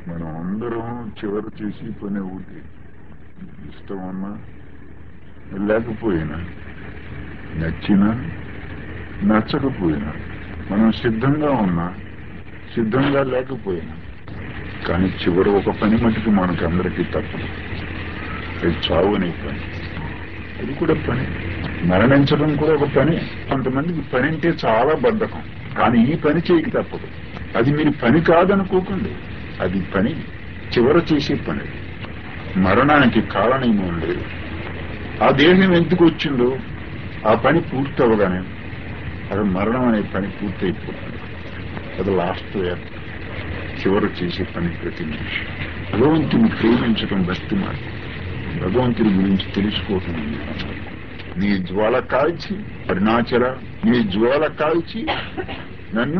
మనం అందరం చివరి చేసి పని ఒకటి ఇష్టం ఉన్నా లేకపోయినా నచ్చినా నచ్చకపోయినా మనం సిద్ధంగా ఉన్నా సిద్ధంగా లేకపోయినా కానీ చివరి ఒక పని మటుకు మనకు అందరికీ తప్పదు అది చావు అనే పని అది కూడా పని మరణించడం కూడా ఒక పని కొంతమందికి పని అంటే చాలా బద్ధకం కానీ ఈ పని చేయక తప్పదు అది మీరు పని కాదనుకోకండి అది పని చివర చేసే పని మరణానికి కారణం లేదు ఆ దేహం ఎందుకు వచ్చిందో ఆ పని పూర్తి అవ్వగానే అది మరణం అనే పని పూర్తి అయిపోతుంది అది లాస్ట్ వేర్ చివరి చేసే పని ప్రతి మనిషి భగవంతుని ప్రేమించడం భక్తి మార్గం భగవంతుని గురించి తెలుసుకోవటం నీ జ్వాల కాల్చి అరుణాచల నీ జ్వాల కాల్చి నన్ను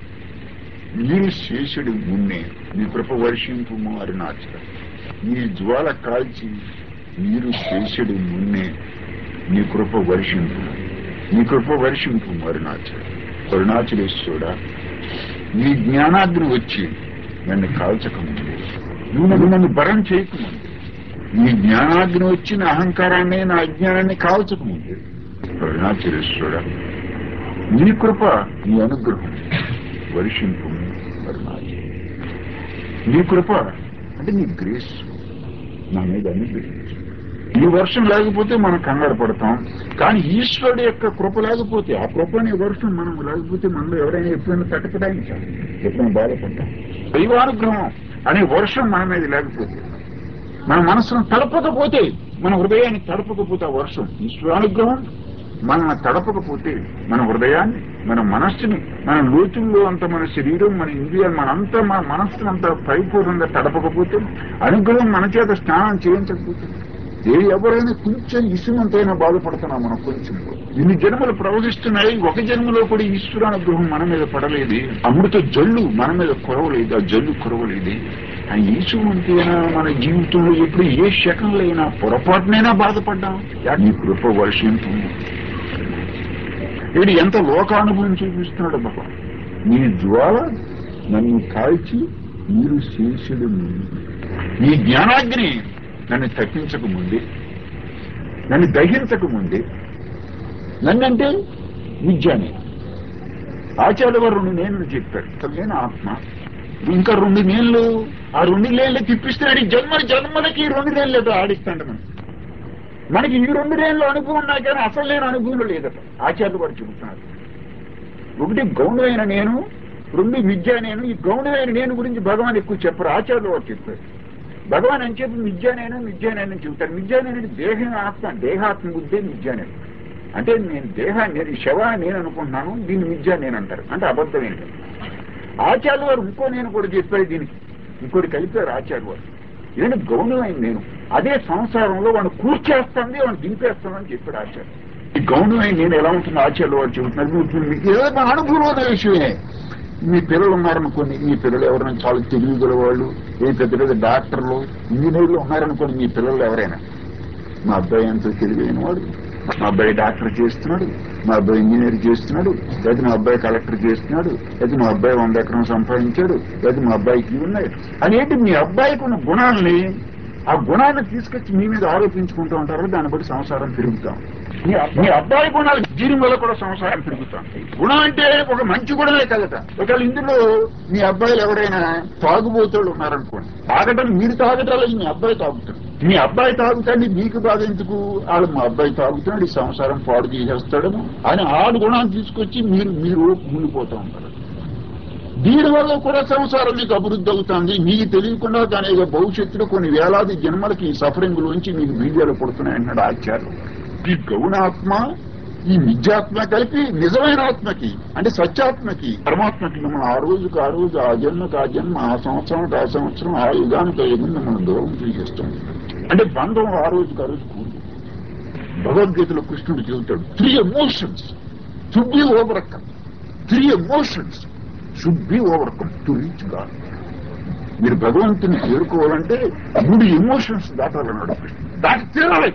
నీరు శేషుడు మున్నే నీ కృప వర్షింపు అరుణాచల నీ జ్వాల కాల్చి నీరు శేషుడు మున్నే నీ కృప వర్షింపు నీ కృప వర్షింపు అరుణాచల అరుణాచలేశ్వరుడా నీ జ్ఞానాగ్ని వచ్చి నన్ను కాల్చకముందు నువ్వు నన్ను నన్ను భరం చేయకముందు నీ జ్ఞానాగ్ని వచ్చిన అహంకారాన్ని నా అజ్ఞానాన్ని కాల్చకముందు అరుణాచలేశ్వరుడా నీ కృప నీ అనుగ్రహం వర్షింపు అరుణాచల నీ కృప అంటే నీ గ్రేస్ నా మీద అనుగ్రహించు ఈ వర్షం లేకపోతే మనం కంగారు పడతాం కానీ ఈశ్వరుడు యొక్క కృప లేకపోతే ఆ కృప అనే వర్షం మనం లేకపోతే మనలో ఎవరైనా ఎప్పుడైనా తటపడాయించాం ఎప్పుడైనా బాధపడ్డాం దైవానుగ్రహం అనే వర్షం మన మీద లేకపోతే మన మనసును తడపకపోతే మన హృదయాన్ని తడపకపోతే ఆ వర్షం ఈశ్వరానుగ్రహం మనల్ని తడపకపోతే మన హృదయాన్ని మన మనస్సుని మన లోతుల్లో అంత మన శరీరం మన ఇంద్రియాలు మనంతా మన మనస్సును అంతా పరిపూర్ణంగా తడపకపోతే అనుగ్రహం మన చేత స్నానం చేయించకపోతే ఏ ఎవరైనా కొంచెం ఇసుమంతైనా బాధపడుతున్నాం మనం కొంచెం ఇన్ని జన్మలు ప్రవహిస్తున్నాయి ఒక జన్మలో కూడా ఈశ్వరానుగ్రహం మన మీద పడలేదు అమృత జల్లు మన మీద కురవలేదు ఆ జల్లు కురవలేదు ఆ ఈశ్వరంతైనా మన జీవితంలో ఎప్పుడు ఏ శకంలో అయినా పొరపాటునైనా బాధపడ్డాం నీ కృప వర్షింపు వీడు ఎంత లోకానుభవం చూపిస్తున్నాడు బాబా నీ జ్వాల నన్ను కాల్చి మీరు శేషుడు నీ జ్ఞానాగ్ని నన్ను తప్పించక ముందే నన్ను దహించక ముందే నన్నంటే విద్యాని ఆచార్య వారు రెండు నేను చెప్పారు అసలు నేను ఆత్మ ఇంకా రెండు నేళ్ళు ఆ రెండు నేళ్ళు తిప్పిస్తున్నాడు ఈ జన్మ జన్మలకి ఈ రెండు నేళ్ళు ఆడిస్తాడు మనం మనకి ఈ రెండు రేళ్ళు అనుభవం ఉన్నా కానీ అసలు లేని అనుభవం లేదట ఆచార్యులు వారు చెబుతున్నారు ఒకటి గౌణమైన నేను రెండు విద్య నేను ఈ గౌణమైన నేను గురించి భగవాన్ ఎక్కువ చెప్పరు ఆచార్యులు వారు చెప్పారు భగవాన్ అని చెప్పి మిథ్యానేను మిథ్యానేను చెబుతారు మిథ్యానేను దేహం ఆత్మ దేహాత్మ బుద్ధే మిథ్యానేను అంటే నేను దేహాన్ని నేను శవ నేను అనుకుంటున్నాను దీన్ని మిథ్యా నేను అంటారు అంటే అబద్ధం ఏంటి ఆచార్య వారు ఇంకో నేను కూడా చెప్పారు దీనికి ఇంకోటి కలిపారు ఆచార్య వారు ఏంటి గౌణమైన నేను అదే సంసారంలో వాడిని కూర్చేస్తుంది వాడిని దింపేస్తానని చెప్పాడు ఆచార్య ఈ గౌణమైన నేను ఎలా ఉంటుంది ఆచార్య వారు చెబుతున్నారు మీకు- మీకు ఏదో మన అనుభవం విషయమే మీ పిల్లలు ఉన్నారనుకోండి మీ పిల్లలు ఎవరైనా చాలా తెలియగల వాళ్ళు ఏ పెద్ద పెద్ద డాక్టర్లు ఇంజనీర్లు ఉన్నారనుకోండి మీ పిల్లలు ఎవరైనా మా అబ్బాయి ఎంతో తెలివైన వాడు మా అబ్బాయి డాక్టర్ చేస్తున్నాడు మా అబ్బాయి ఇంజనీర్ చేస్తున్నాడు లేదా మా అబ్బాయి కలెక్టర్ చేస్తున్నాడు లేదా మా అబ్బాయి వంద ఎకరం సంపాదించాడు లేదా మా అబ్బాయికి ఇవి ఉన్నాయి అనేటి మీ అబ్బాయికి ఉన్న గుణాలని ఆ గుణాన్ని తీసుకొచ్చి మీ మీద ఆరోపించుకుంటూ ఉంటారు దాన్ని బట్టి సంసారం పెరుగుతాం మీ అబ్- మీ అబ్బాయి గుణాలు దీని వల్ల కూడా సంసారం పెరుగుతాం గుణం అంటే ఒక మంచి గుణమే కదట ఒకవేళ ఇందులో మీ అబ్బాయిలు ఎవరైనా తాగుబోతులు ఉన్నారనుకోండి తాగటం మీరు తాగటాలు మీ అబ్బాయి తాగుతాడు మీ అబ్బాయి తాగుతాడు మీకు బాధ ఎందుకు వాళ్ళు మా అబ్బాయి తాగుతున్నాడు ఈ సంసారం పాడు చేసేస్తాడు అని ఆడు గుణాన్ని తీసుకొచ్చి మీరు మీరు మునిగిపోతూ ఉంటారు దీనివల్ల కూడా సంసారం మీకు అభివృద్ధి అవుతుంది మీకు తెలియకుండా దాని యొక్క భవిష్యత్తులో కొన్ని వేలాది జన్మలకి ఈ సఫరింగ్ లోంచి మీకు బీజాలు పడుతున్నాయన్నాడు ఆచార్యులు ఈ గౌణాత్మ ఈ నిజాత్మ కలిపి నిజమైన ఆత్మకి అంటే సత్యాత్మకి పరమాత్మకి మిమ్మల్ని ఆ రోజుకి ఆ రోజు ఆ జన్మకి ఆ జన్మ ఆ సంవత్సరానికి ఆ సంవత్సరం ఆ యుగానికి ఆ యుగం మిమ్మల్ని దూరం చేసేస్తుంది అంటే బంధం ఆ రోజుకి ఆ రోజు కూడి భగవద్గీతలో కృష్ణుడు చెబుతాడు three emotions to be overcome three emotions should be overcome to reach God మీరు భగవంతుని చేరుకోవాలంటే మూడు ఎమోషన్స్ దాటాలన్నాడు కృష్ణుడు దాటి తీరాలి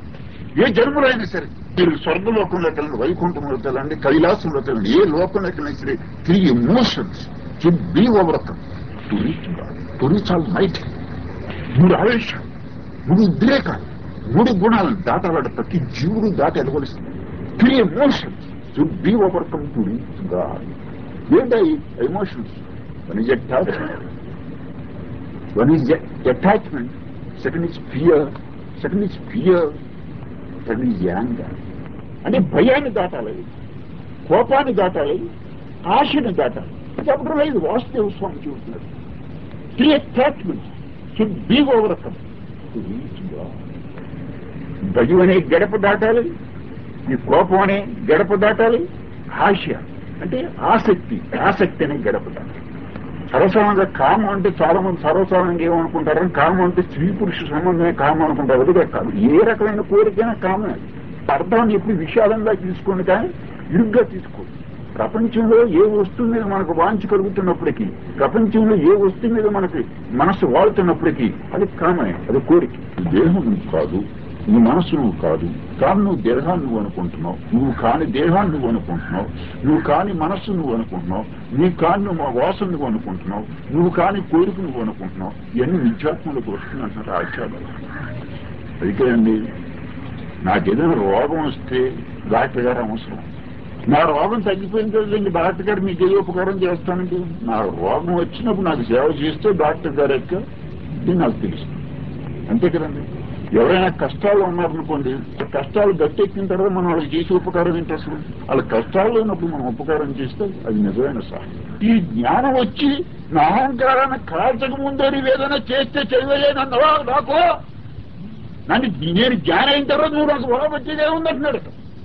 ఏ జన్మలో అయినా సరే మీరు స్వర్గలోకంలోకి వెళ్ళండి వైకుంఠంలోకి వెళ్ళండి కైలాసంలోకి వెళ్ళండి ఏ లోకంలోకి వెళ్ళినా సరే three emotions should be overcome to reach God pollutes all might మూడు ఆవేశాలు మూడు ఉద్రేకాలు మూడు గుణాలను దాటాలంటే ప్రతి జీవుడు దాటి ఎదగలుస్తుంది three emotions to be overcome to reach God ఏంటి emotions one is attachment one is attachment second is fear second is fear third is anger అంటే భయాన్ని దాటాలి కోపాన్ని దాటాలి ఆశని దాటాలి చెప్పడం లేదు వాసుదేవ స్వామి చూస్తున్నారు three attachment should be overcome to reach God భయం అనే గడప దాటాలి ఈ కోపం అనే గడప దాటాలి ఆశ అంటే ఆసక్తి ఆసక్తి అనే గడప దాటాలి సర్వసాధారణంగా కామం అంటే చాలా మంది సర్వసాధారణంగా ఏమనుకుంటారు కామం అంటే స్త్రీ పురుష సంబంధమే కామం అనుకుంటారు అది కూడా కాదు ఏ రకమైన కోరికైనా కామం అర్థాన్ని ఎప్పుడు విషాదంగా తీసుకోండి కానీ ఇరుగ్గా తీసుకోండి ప్రపంచంలో ఏ వస్తువు మీద మనకు వాంచి కలుగుతున్నప్పటికీ ప్రపంచంలో ఏ వస్తువు మీద మనకి మనసు వాడుతున్నప్పటికీ అది కామనే అది కోరిక దేహం నువ్వు కాదు నీ మనసు నువ్వు కాదు కానీ నువ్వు దేహాన్ని నువ్వు అనుకుంటున్నావు నువ్వు కాని దేహాన్ని నువ్వు అనుకుంటున్నావు నువ్వు కాని మనస్సు నువ్వు అనుకుంటున్నావు నీ కాని నువ్వు వాసన నువ్వు అనుకుంటున్నావు నువ్వు కాని కోరిక నువ్వు అనుకుంటున్నావు ఇవన్నీ విద్యాత్మలకు వస్తుందంటారు ఆచారాలు అందుకేనండి నాకేదైనా రోగం వస్తే డాక్టర్ గారు అవసరం నా రోగం తగ్గిపోయిన కదండి డాక్టర్ గారు మీకు ఏ ఉపకారం చేస్తానండి నా రోగం వచ్చినప్పుడు నాకు సేవ చేస్తే డాక్టర్ గారు యొక్క ఇది నాకు తెలుసు అంతే కదండి ఎవరైనా కష్టాలు ఉన్నారనుకోండి కష్టాలు గట్టెక్కిన తర్వాత మనం వాళ్ళకి చేసే ఉపకారం ఏంటి అసలు వాళ్ళ కష్టాలు ఉన్నప్పుడు మనం ఉపకారం చేస్తే అది నిజమైన సహాయం ఈ జ్ఞానం వచ్చి నా అహంకారాన్ని కాల్చక ముందే నువ్వు ఏదైనా చేస్తే చేయలేనన్నవా నాకు నన్ను నేను జ్ఞానం అయిన తర్వాత నువ్వు నాకు బాగా వచ్చేదే ఉందంటున్నాడు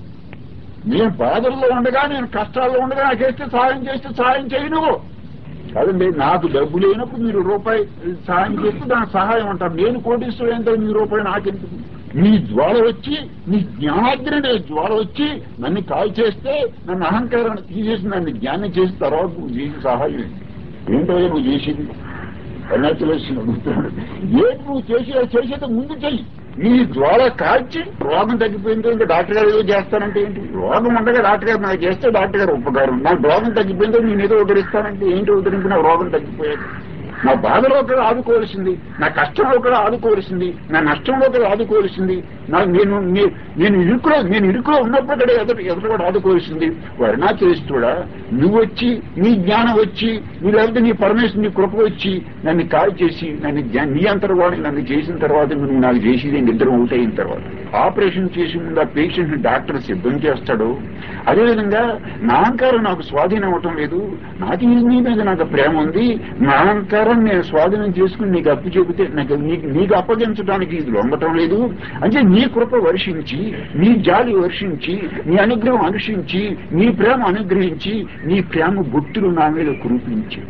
నేను బాధల్లో ఉండగా నేను కష్టాల్లో ఉండగా నాకు వేస్తే సహాయం చేస్తే సహాయం చేయి నువ్వు కాదండి నాకు డబ్బు లేనప్పుడు మీరు రూపాయి సహాయం చేస్తే దానికి సహాయం అంటారు నేను కోటీశ్వరు ఏంటో మీ రూపాయి నాకెందుకు నీ జ్వాల వచ్చి నీ జ్ఞానాగ్ని నీ జ్వాల వచ్చి నన్ను కాల్ చేస్తే నన్ను అహంకారాన్ని తీసేసి నన్ను జ్ఞానం చేసిన తర్వాత నువ్వు చేసి సహాయం ఏంటి? ఏంటో నువ్వు చేసింది అరుణాచలేశ్వరుని అడుగుతున్నాడు ఏంటి నువ్వు చేసి చేసేది ముందు చెయ్యి నీ జ్వాల కాల్చి రోగం తగ్గిపోయింది ఇంకా డాక్టర్ గారు ఏదో చేస్తానంటే ఏంటి రోగం ఉండగా డాక్టర్ గారు నాకు చేస్తే డాక్టర్ గారు ఉపకారం నాకు రోగం తగ్గిపోయిందో నేను ఏదో ఉద్ధరిస్తానంటే ఏంటి ఉద్ధరించి నాకు రోగం తగ్గిపోయాడు నా బాధలో కూడా ఆదుకోవాల్సింది నా కష్టంలో కూడా ఆదుకోవాల్సింది నా నష్టంలో కూడా ఆదుకోవాల్సింది నా నేను నే- నేను ఇరుకులో నేను ఇరుకులో ఉన్నప్పుడు కూడా ఎదురు ఎదురు కూడా ఆదుకోవాల్సింది అరుణాచలిస్తుడా నువ్వు వచ్చి నీ జ్ఞానం వచ్చి నీ లేకపోతే నీ పరమేశ్వరు నీ కృప వచ్చి నన్ను కాల్ చేసి నన్ను జ్ఞా- నీ అంతర్వాడిని నన్ను చేసిన తర్వాత నువ్వు నాకు చేసేది ఇద్దరం ఒకటైన తర్వాత ఆపరేషన్ చేసి ముందు ఆ పేషెంట్ డాక్టర్ సిద్ధం చేస్తాడు అదేవిధంగా నా అహంకారం నాకు స్వాధీనం అవటం లేదు నాకు ఈ నీ మీద నాకు ప్రేమ ఉంది నా అహంకారం నేను స్వాధీనం చేసుకుని నీకు అప్పు చెబితే నాకు నీకు నీకు అప్పగించడానికి ఇది లొంగటం లేదు అంటే నీ కృప వర్షించి నీ జాలి వర్షించి నీ అనుగ్రహం అనుషించి నీ ప్రేమ అనుగ్రహించి నీ ప్రేమ బొట్టులు నా మీద కురిపించి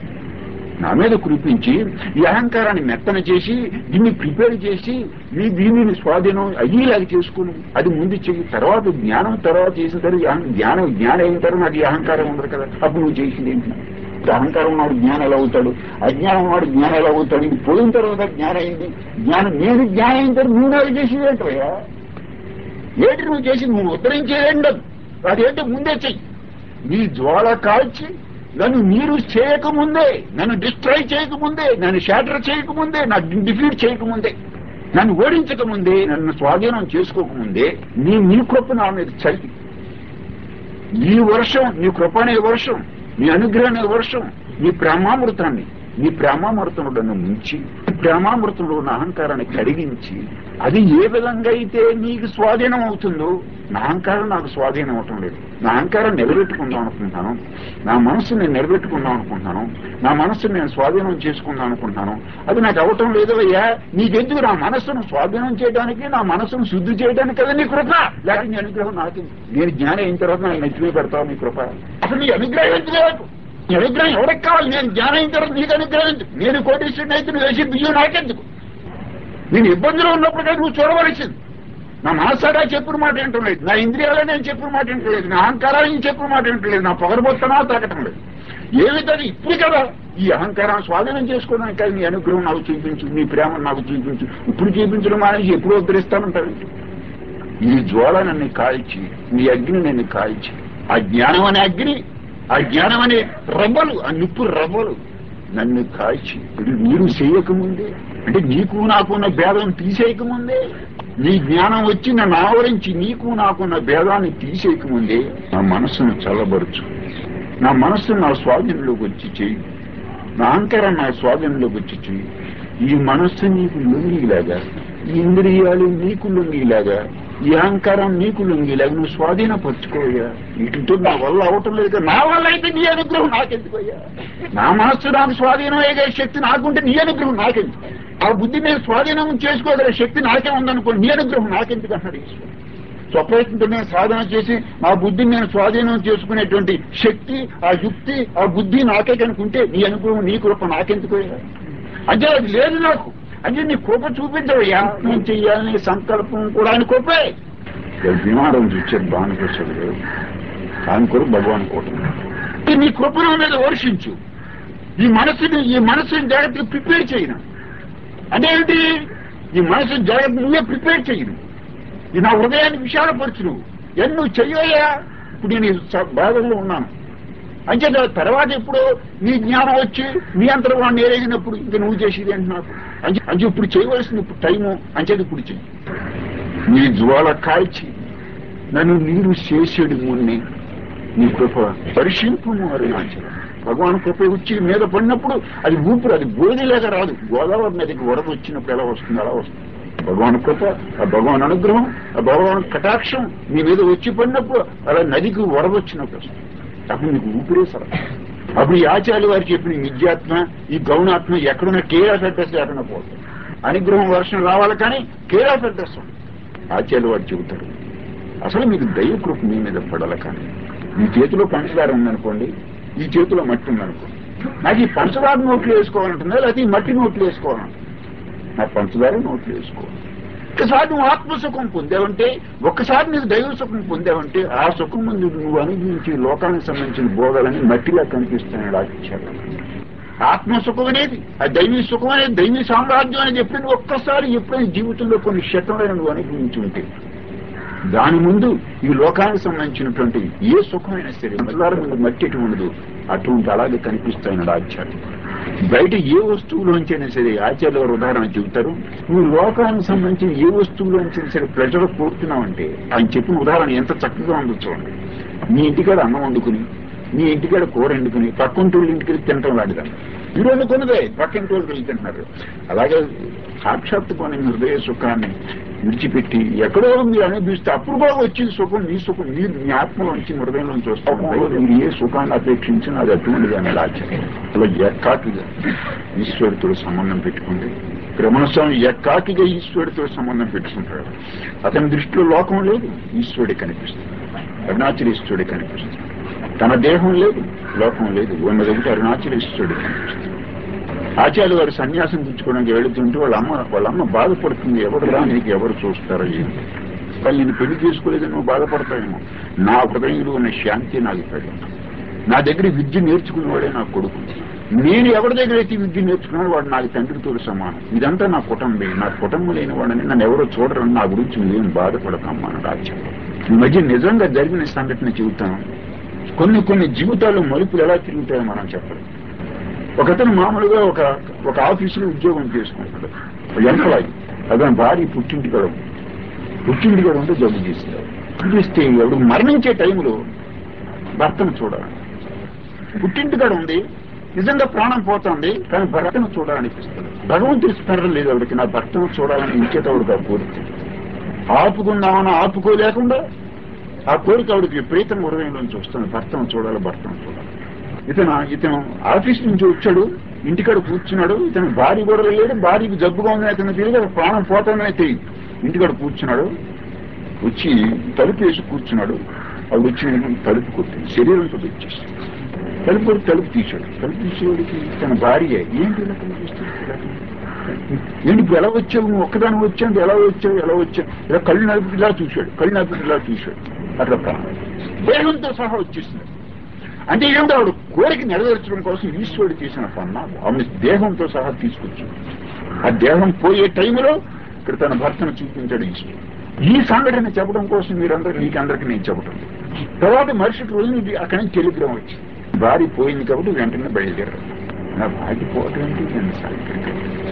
నా మీద కురిపించి ఈ అహంకారాన్ని మెత్తన చేసి దీన్ని ప్రిపేర్ చేసి నీ దీనిని స్వాధీనం అయ్యేలాగా చేసుకుని అది ముందు చెయ్యి తర్వాత జ్ఞానం తర్వాత చేసిన తర్వాత ఈ అహం- జ్ఞానం జ్ఞానం అయిన తర్వాత నాకు ఈ అహంకారం ఉండదు కదా అప్పుడు నువ్వు చేసింది ఏంటి ఇప్పుడు అహంకారం వాడు జ్ఞానం ఎలా అవుతాడు అజ్ఞానం వాడు జ్ఞానం ఎలా అవుతాడు ఇది పోయిన తర్వాత జ్ఞానం అయింది జ్ఞానం నేను జ్ఞానం అయిన తర్వాత నువ్వు నాకు చేసేది ఏంటయ్యా ఏంటి నువ్వు చేసి నువ్వు ఉత్తరించేది అదేంటి ముందే చెయ్యి నీ జ్వాల కాల్చి నన్ను నీరు చేయకముందే నన్ను డిస్ట్రాయ్ చేయకముందే నన్ను షాటర్ చేయకముందే నన్ను డిఫీట్ చేయకముందే నన్ను ఓడించకముందే నన్ను స్వాధీనం చేసుకోకముందే నీ నీ కృప నా మీద చల్లి నీ వర్షం నీ కృప అనే వర్షం నీ అనుగ్రహం అనే వర్షం నీ ప్రేమామృతాన్ని నీ ప్రేమామృతంలో నన్ను ముంచి నీ ప్రేమామృతంలో ఉన్న అహంకారాన్ని కడిగించి అది ఏ విధంగా అయితే నీకు స్వాధీనం అవుతుందో నా అహంకారం నాకు స్వాధీనం అవటం లేదు నా అహంకారం నిలబెట్టుకుందాం అనుకుంటున్నాను నా మనస్సు నేను నిలబెట్టుకుందాం అనుకుంటున్నాను నా మనస్సును నేను స్వాధీనం చేసుకుందాం అనుకుంటున్నాను అది నాకు అవటం లేదు అయ్యా నీకెందుకు నా మనస్సును స్వాధీనం చేయడానికి నా మనస్సును శుద్ధి చేయడానికి కదా నీ కృప లేక నీ అనుగ్రహం నాకు నేను జ్ఞానం అయిన తర్వాత నాకు నెచ్చివే పెడతావు నీ కృప అసలు నీ అనుగ్రహం ఎందుకు లేదు నీ అనుగ్రహం ఎవరికి కావాలి నేను జ్ఞానం అయిన తర్వాత నీకు అనుగ్రహం ఎందుకు నేను కోటీశ్వరుని అయితే నువ్వు వేసి బియ్యం నాకెందుకు నేను ఇబ్బందులు ఉన్నప్పుడు నువ్వు చూడవలసింది నా మనసారా చెప్పిన మాట వింటలేదు నా ఇంద్రియాలే నేను చెప్పిన మాట వింటలేదు నా అహంకారాలు నేను చెప్పిన మాట వింటలేదు నా పొగరబోత్తనా తాకటం లేదు ఏ విధంగా ఇప్పుడు కదా ఈ అహంకారాన్ని స్వాధీనం చేసుకోవడానికి కదా నీ అనుగ్రహం నాకు చూపించు నీ ప్రేమ నాకు చూపించు ఇప్పుడు చూపించడం మానేసి ఎప్పుడు ఉద్ధరిస్తానంటారు ఈ జ్వాల నన్ను కాల్చి నీ అగ్ని నన్ను కాల్చి ఆ జ్ఞానం అనే అగ్ని ఆ జ్ఞానం అనే రవ్వలు ఆ నిప్పు రవ్వలు నన్ను కాల్చి ఇది మీరు చేయకముందే అంటే నీకు నాకున్న భేదం తీసేయకముందే నీ జ్ఞానం వచ్చి నన్ను ఆవరించి నీకు నాకున్న భేదాన్ని తీసేయకముందే నా మనస్సును చల్లబరుచు నా మనస్సును నా స్వాధీనంలోకి వచ్చి చేయి నా అహంకారం నా స్వాధీనంలోకి వచ్చి చేయి ఈ మనస్సు నీకు లొంగిలాగా ఈ ఇంద్రియాలు నీకు లొంగిలాగా ఈ అహంకారం నీకు లొంగిలాగా నువ్వు స్వాధీనపరచుకోయ్యా వీటితో నా వల్ల అవటం లేదు కదా. నా వల్ల అయితే నీ అనుగ్రహం నాకెందుకయ్యా నా మనస్సు నాకు స్వాధీనం అయ్యే శక్తి నాకుంటే నీ అనుగ్రహం నాకెందుకు ఆ బుద్ధి నేను స్వాధీనం చేసుకోగల శక్తి నాకే ఉందనుకో నీ అనుగ్రహం నాకెందుకు అన్నాడు ఈశ్వరుడు స్వప్రయత్నంతో నేను సాధన చేసి ఆ బుద్ధిని నేను స్వాధీనం చేసుకునేటువంటి శక్తి ఆ యుక్తి ఆ బుద్ధి నాకే కనుకుంటే నీ అనుగ్రహం నీ కృప నాకెందుకు అంటే అది లేదు నాకు అంటే నీ కృప చూపించవయ్యా నేను చెయ్యాలని సంకల్పం కూడా ఆయన కృపే విమానం చూచారు బాణప్రసాడు ఆయన కొరకు భగవాన్ కోట నీ కృప నా మీద వర్షించు ఈ మనసుని ఈ మనసుని జాగ్రత్తగా ప్రిపేర్ చేయను అంటే ఏంటి ఈ మనసుని జాగ్రత్త నువ్వే ప్రిపేర్ చేయను ఈ నా హృదయాన్ని విశాలపరచు నువ్వు ఎన్ని నువ్వు చెయ్యయ్యా ఇప్పుడు నేను ఈ స- బాధల్లో ఉన్నాను అంచేత తర్వాత ఎప్పుడు నీ జ్ఞానం వచ్చి నీ అంతర్వాణ్ణి ఎరేగినప్పుడు ఇంకా నువ్వు చేసేది ఏంటి నాకు అంచే అంటే ఇప్పుడు చేయవలసింది ఇప్పుడు టైము అంచేది ఇప్పుడు చెయ్యి నీ జ్వాల కాల్చి నన్ను నీరు చేసేడు మున్ని నీ కృప పరిశీలిపు అరుణాచలం భగవాన్ కృప వచ్చి మీద పడినప్పుడు అది ఊపిరి అది బోధిలాగా రాదు గోదావరి నదికి వరద వచ్చినప్పుడు ఎలా వస్తుంది అలా వస్తుంది భగవాన్ కృప ఆ భగవాన్ అనుగ్రహం ఆ భగవాన్ కటాక్షం మీ మీద వచ్చి పడినప్పుడు అలా నదికి వరద వచ్చినప్పుడు వస్తుంది అప్పుడు మీకు ఊపిరే సరే అప్పుడు ఈ ఆచార్య వారు చెప్పిన ఈ నిత్యాత్మ ఈ గౌణాత్మ ఎక్కడున్న కేఆర్ అడ్రస్ లేకుండా పోతుంది అనుగ్రహం వర్షం రావాలి కానీ కేఆర్ అడ్రస్ ఉంది ఆచార్య వారు చెబుతారు అసలు మీకు దైవ కృప మీ మీద పడాలి కానీ మీ చేతిలో పంచదార ఉందనుకోండి ఈ చేతిలో మట్టి ఉందనుకోండి నాకు ఈ పంచదార నోట్లు వేసుకోవాలంటుందా లేకపోతే ఈ మట్టి నోట్లు వేసుకోవాలంటుందా నా పంచదార నోట్లు వేసుకోవాలి ఒక్కసారి నువ్వు ఆత్మసుఖం పొందావంటే ఒక్కసారి నీకు దైవ సుఖం పొందావంటే ఆ సుఖం ముందు నువ్వు అనుభవించి లోకానికి సంబంధించిన బోధాలని మట్టిలా కనిపిస్తున్నాడు ఆచార్య ఆత్మసుఖం అనేది ఆ దైవీ సుఖం అనేది దైవీ సామ్రాజ్యం అనేది ఎప్పుడైనా ఒక్కసారి ఎప్పుడైనా జీవితంలో కొన్ని శతంలో నువ్వు అనుభవించి ఉంటే దాని ముందు ఈ లోకానికి సంబంధించినటువంటి ఏ సుఖమైనా సరే మళ్ళార ముందు మట్టి ఎటు ఉండదు అటువంటి అలాగే కనిపిస్తాయన్నాడు ఆచార్య బయట ఏ వస్తువులోంచైనా సరే ఆచార్య గారు ఉదాహరణ చెబుతారు నువ్వు లోకానికి సంబంధించిన ఏ వస్తువులోంచైనా సరే ప్రెజర్ కోరుతున్నావంటే ఆయన చెప్పిన ఉదాహరణ ఎంత చక్కగా ఉందో చూడండి నీ ఇంటికాడ అన్నం వండుకుని నీ ఇంటికాడ కూర వండుకుని పక్కంటి వాళ్ళ ఇంటికి వెళ్ళి తింటాం వాడిదా మీరు వండుకున్నదే పక్కింటి వాళ్ళకి వెళ్ళి తింటున్నారు అలాగే సాక్షాత్ కొన్ని హృదయ సుఖాన్ని విడిచిపెట్టి ఎక్కడో మీరు అనుభవిస్తే అప్పుడు కూడా వచ్చింది సుఖం నీ సుఖం మీరు మీ ఆత్మలోంచి హృదయంలోంచి వస్తాం మీరు ఏ సుఖాన్ని అపేక్షించినా అది అటువంటిది అని ఆచార్యం అలా ఎక్కాకిగా ఈశ్వరుడితో సంబంధం పెట్టుకుంటే రమణస్వామి ఎక్కాకిగా ఈశ్వరుడితో సంబంధం పెట్టుకుంటాడు అతని దృష్టిలో లోకం లేదు ఈశ్వరుడే కనిపిస్తుంది అరుణాచలేశ్వరుడే కనిపిస్తుంది తన దేహం లేదు లోకం లేదు ఉన్నది ఒకటి అరుణాచలేశ్వరుడే కనిపిస్తుంది ఆచార్య వారు సన్యాసం పుచ్చుకోవడానికి వెళుతుంటే వాళ్ళ అమ్మ వాళ్ళ అమ్మ బాధపడుతుంది ఎవరు రా నీకు ఎవరు చూస్తారో ఏంటి వాళ్ళు నేను పెళ్లి చేసుకోలేదు నువ్వు బాధపడతావేమో నా హృదయంలో ఉన్న శాంతి నాకు పెళ్ళి నా దగ్గర విద్య నేర్చుకున్నవాడే నా కొడుకు నేను ఎవరి దగ్గర అయితే విద్య నేర్చుకున్నాడు వాడు నాకు తండ్రితో సమానం ఇదంతా నా కుటుంబే నా కుటుంబం లేని వాడని నన్ను ఎవరో చూడరని నా గురించి నేను బాధపడతామా అని ఆచార్య ఈ మధ్య నిజంగా జరిగిన సంఘటన చెబుతాను కొన్ని కొన్ని జీవితాల్లో మలుపులు ఎలా తిరుగుతాయో మనం చెప్పలేం ఒకతను మామూలుగా ఒక ఒక ఆఫీసులో ఉద్యోగం చేసుకుంటాడు ఎంప్లాయీ అతని భార్య పుట్టింటి కూడా ఉంది. పుట్టింటి కూడా ఉంటే జబ్బు చేస్తారు చేస్తే ఎవడు మరణించే టైంలో భర్తను చూడాలి పుట్టింటి కూడా ఉంది నిజంగా ప్రాణం పోతుంది కానీ భర్తను చూడాలనిపిస్తుంది భగవంతుడి స్మరణ లేదు ఆవిడకి నా భర్తను చూడాలని ఇంకేటవుడికి ఆ కోరిక ఆపుకుందామని ఆపుకోలేకుండా ఆ కోరిక ఆవిడకి విపరీతం హృదయంలోంచి వస్తుంది భర్తను చూడాలి భర్తను చూడాలి ఇతను ఇతను ఆఫీస్ నుంచి వచ్చాడు ఇంటికాడ కూర్చున్నాడు ఇతను భార్య కూడా లేడు భార్యకి జబ్బుగా ఉందని అతను తెలియదు అక్కడ ప్రాణం పోతానని తెలియదు ఇంటికాడ కూర్చున్నాడు వచ్చి తలుపు వేసి కూర్చున్నాడు ఆవిడ వచ్చి వెనక తలుపు కొట్టింది శరీరంతో వచ్చేసి తలుపు కొట్టి తలుపు తీశాడు తలుపు తీసేవాడికి తన భార్య ఏంటి ఇలా కనిపిస్తుంది ఇలా కనిపిస్తుంది? ఏంటి ఇప్పుడు ఎలా వచ్చావు నువ్వు ఒక్కదాని వచ్చావు ఎలా వచ్చావు ఎలా వచ్చావు ఇలా కళ్ళు నలుపుకి ఇలా చూశాడు కళ్ళు నలుపుకి ఇలా చూశాడు అట్లా ప్రాణం దేహంతో సహా వచ్చేసింది అంటే ఏంటో ఆవిడ కోరిక నెరవేర్చడం కోసం ఈశ్వరుడు చేసిన పన్న ఆమె దేహంతో సహా తీసుకొచ్చింది ఆ దేహం పోయే టైంలో ఇక్కడ తన భర్తను చూపించాడు ఈశ్వరుడు ఈ సంఘటన చెప్పడం కోసం మీరందరూ నీకందరికీ నేను చెప్పడం తర్వాత మరుసటి రోజు ఇది అక్కడి నుంచి టెలిగ్రామ్ వచ్చింది భార్య పోయింది కాబట్టి వెంటనే బయలుదేరారు నా ఆగిపోవటం అంటే నేను సాగిపోయాను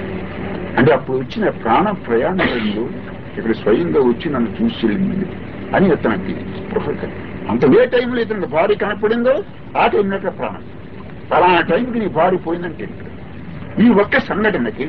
అంటే అప్పుడు వచ్చిన ప్రాణ ప్రయాణంలో ఇక్కడ స్వయంగా వచ్చి నన్ను చూసి వెళ్ళింది అని అతనికి స్పృహ కలిగింది. అంత ఏ టైంలో ఇతనికి భార్య కనపడిందో ఆ టైంలో అక్కడ ప్రాణం ఫలానా టైంకి నీ భార్య పోయిందంటే ఇక్కడ. ఈ ఒక్క సంఘటనకి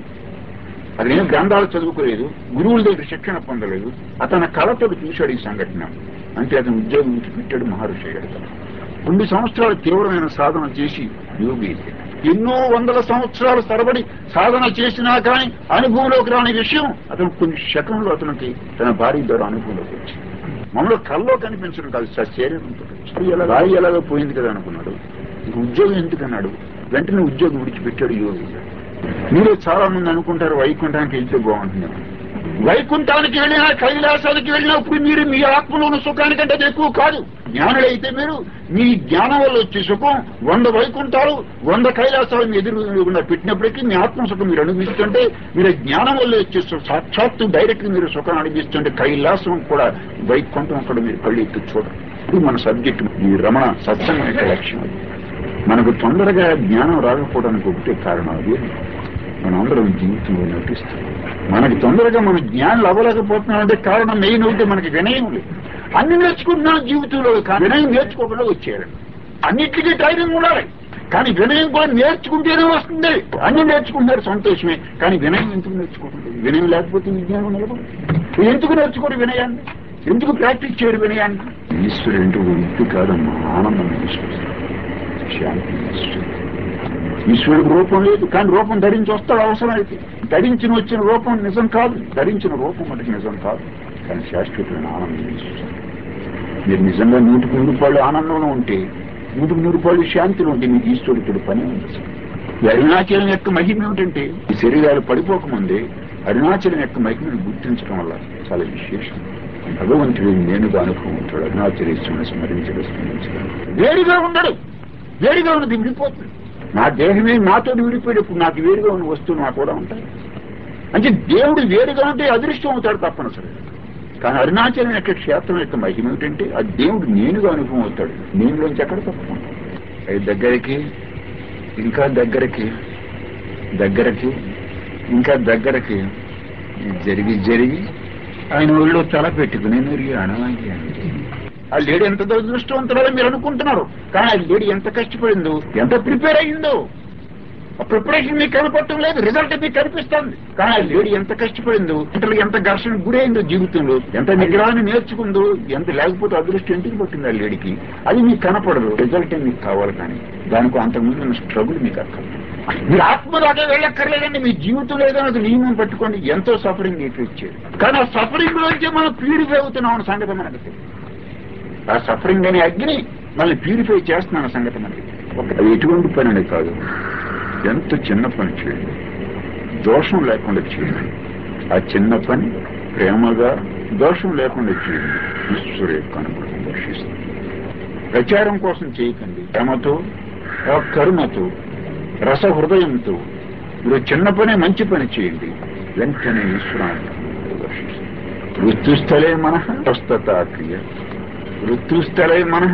అది నేను గ్రంథాలు చదువుకోలేదు గురువుల దగ్గర శిక్షణ పొందలేదు అతని కళతో చూశాడు ఈ సంఘటన అంటే అతను ఉద్యోగం నుంచి పెట్టాడు మహర్షి అయ్యాడు రెండు సంవత్సరాలు తీవ్రమైన సాధన చేసి యోగి అయ్యాడు. ఎన్నో వందల సంవత్సరాలు తరబడి సాధన చేసినా కానీ అనుభవంలోకి రాని విషయం అతను కొన్ని శకంలో అతనికి తన భార్య ద్వారా అనుభవంలోకి వచ్చింది మమ్మల్ని కల్లో కనిపించడం కాదు సార్ శరీరంతో వచ్చింది. ఎలా రాయి ఎలాగో పోయింది కదా అనుకున్నాడు ఇంక ఉద్యోగం ఎందుకన్నాడు వెంటనే ఉద్యోగం విడిచిపెట్టాడు యోగి మీరు చాలా మంది అనుకుంటారు వైకుంఠానికి వెళ్తే బాగుంటుంది వైకుంఠానికి వెళ్ళినా కైలాసానికి వెళ్ళినప్పుడు మీరు మీ ఆత్మలో ఉన్న సుఖానికంటే అది ఎక్కువ కాదు జ్ఞానులైతే మీరు మీ జ్ఞానం వల్ల వచ్చే సుఖం వంద వైకుంఠాలు వంద కైలాసాలు మీ ఎదురుగుండా పెట్టినప్పటికీ మీ ఆత్మ సుఖం మీరు అనుభవిస్తుంటే మీరు జ్ఞానం వల్ల వచ్చే సు- సాక్షాత్తు డైరెక్ట్ మీరు సుఖం అనుభవిస్తుంటే కైలాసం కూడా వైకుంఠం అక్కడ మీరు కళ్ళు ఎత్తి చూడరు ఇది మన సబ్జెక్ట్ ఈ రమణ సత్సంగం యొక్క లక్ష్యం అది. మనకు తొందరగా జ్ఞానం రాకపోవడానికి ఒకటే కారణం అది మనందరం జీవితంలో నటిస్తాం మనకి తొందరగా మన జ్ఞానం అవ్వలేకపోతున్నామంటే కారణం మెయిన్ ఒకటి మనకి వినయం లేదు అన్ని నేర్చుకుంటున్నాం జీవితంలో కానీ వినయం నేర్చుకోకుండా వచ్చేయాలి అన్నిటికీ ట్రైనింగ్ ఉండాలి కానీ వినయం కూడా నేర్చుకుంటేనే వస్తుంది అన్ని నేర్చుకుంటున్నారు సంతోషమే కానీ వినయం ఎందుకు నేర్చుకుంటుంది వినయం లేకపోతే విజ్ఞానం నిలబడు ఎందుకు నేర్చుకోరు వినయాన్ని ఎందుకు ప్రాక్టీస్ చేయరు వినయాన్ని ఈశ్వరుడు అంటే ఒక ఇల్లు కాదమ్మా ఆనందం ఈశ్వరుడు శాంతి ఈశ్వరుడు ఈశ్వరుడికి రూపం లేదు కానీ రూపం ధరించి వస్తాడు అవసరం అయితే ధరించిన వచ్చిన రూపం నిజం కాదు ధరించిన రూపం మనకి నిజం కాదు కానీ శాశ్వతమైన ఆనందం ఈశ్వరుడు మీరు నిజంగా నూటికి నూరు రూపాయలు ఆనందంలో ఉంటే నూటికి నూరు రూపాయలు శాంతిలో ఉంటే మీకు ఈశ్వరుడితో పని ఉంది అసలు. ఈ అరుణాచలం యొక్క మహిమ ఏమిటంటే ఈ శరీరాలు పడిపోకముందే అరుణాచలం యొక్క మహిమను గుర్తించడం వల్ల చాలా విశేషం భగవంతుడు నేనుగా అనుభవంతుడు అరుణాచలేశ్వరుని స్మరించడం స్మరించడం వేడిగా ఉండడు వేడిగా ఉన్నది విడిపోతుంది నా దేహమే నాతో విడిపోయేటప్పుడు నాకు వేడిగా ఉన్న వస్తువు నాకు కూడా ఉంటాయి అంటే దేవుడు వేడిగా ఉంటే అదృష్టం అవుతాడు తప్పనిసరి కానీ అరుణాచలం యొక్క క్షేత్రం యొక్క మహిమ ఏమిటంటే ఆ దేవుడు నేనుగా అనుభవం అవుతాడు నేనులోంచి ఎక్కడ తప్పుకుంటాడు అది దగ్గరికి ఇంకా దగ్గరికి దగ్గరకి ఇంకా దగ్గరకి జరిగి జరిగి ఆయన ఒళ్ళో తల పెట్టుకుని నిర్యాణం అయ్యాను ఆ లేడీ ఎంత దురదృష్టవంతురాలో మీరు అనుకుంటున్నారు కానీ ఆ లేడీ ఎంత కష్టపడిందో ఎంత ప్రిపేర్ అయ్యిందో ఆ ప్రిపరేషన్ మీకు కనపడటం లేదు రిజల్ట్ మీకు కనిపిస్తుంది కానీ ఆ లేడీ ఎంత కష్టపడిందో ఇంతలో ఎంత ఘర్షణ గురైందో జీవితంలో ఎంత నిగ్రహాన్ని నేర్చుకుందో ఎంత లేకపోతే అదృష్టం ఎందుకు పట్టింది ఆ లేడీకి అది మీకు కనపడదు రిజల్ట్ మీకు కావాలి కానీ దానికి అంతకుముందు ఉన్న స్ట్రగుల్ మీకు అక్కర్లేదు మీరు ఆత్మ దాకా వెళ్ళక్కర్లేదండి మీ జీవితం లేదన్నది నియమం పెట్టుకోండి ఎంతో సఫరింగ్ ఇచ్చేది కానీ ఆ సఫరింగ్ లోంచి మనం ప్యూరిఫై అవుతున్నాం అన్న సంగతి మనకు తెలియదు. ఆ సఫరింగ్ అనే అగ్ని మళ్ళీ ప్యూరిఫై చేస్తున్నాను సంగతి మనకి ఒక అది ఎటువంటి పని అనేది కాదు ఎంత చిన్న పని చేయండి దోషం లేకుండా చేయండి ఆ చిన్న పని ప్రేమగా దోషం లేకుండా చేయండి ఈశ్వరు యొక్క అనుగ్రహం దర్శిస్తుంది ప్రచారం కోసం చేయకండి ప్రేమతో ఆ కరుణతో రస హృదయంతో మీరు చిన్న పని మంచి పని చేయండి వెంటనే ఈశ్వరాన్ని దర్శిస్తుంది ఋతుస్థలే మన స్వస్థత క్రియ ఋతుస్థలే మన